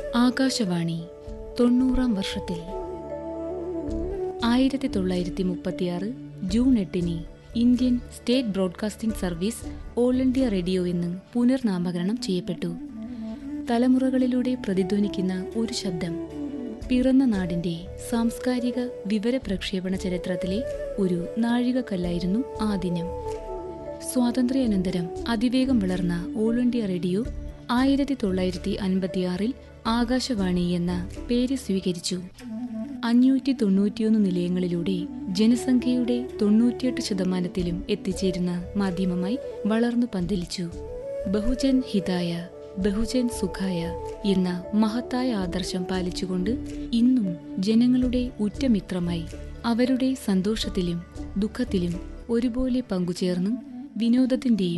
ആകാശവാണി തൊണ്ണൂറാം വർഷത്തിൽ ആയിരത്തി തൊള്ളായിരത്തി മുപ്പത്തിയാറ് ജൂൺ എട്ടിന് Indian state broadcasting service all India radio എന്ന് പുനർനാമകരണം ചെയ്യപ്പെട്ടു തലമുറകളിലൂടെ പ്രതിധ്വനിക്കുന്ന ഒരു ശബ്ദം പിറന്ന നാടിന്റെ സാംസ്കാരിക വിവര പ്രക്ഷേപണ ചരിത്രത്തിലെ ഒരു നാഴികക്കല്ലായിരുന്നു ആ ദിനം സ്വാതന്ത്ര്യാനന്തരം അതിവേഗം വളർന്ന ഓൾ ഇന്ത്യ റേഡിയോ ആയിരത്തി തൊള്ളായിരത്തി അൻപത്തിയാറിൽ ആകാശവാണി എന്ന പേര് സ്വീകരിച്ചു അഞ്ഞൂറ്റി തൊണ്ണൂറ്റിയൊന്ന് നിലയങ്ങളിലൂടെ ജനസംഖ്യയുടെ തൊണ്ണൂറ്റിയെട്ട് ശതമാനത്തിലും എത്തിച്ചേരുന്ന മാധ്യമമായി വളർന്നു പന്തലിച്ചു ബഹുജൻ ഹിതായ ബഹുജൻ സുഖായ എന്ന മഹത്തായ ആദർശം പാലിച്ചുകൊണ്ട് ഇന്നും ജനങ്ങളുടെ ഉറ്റമിത്രമായി അവരുടെ സന്തോഷത്തിലും ദുഃഖത്തിലും ഒരുപോലെ പങ്കുചേർന്നും വിനോദത്തിന്റെയും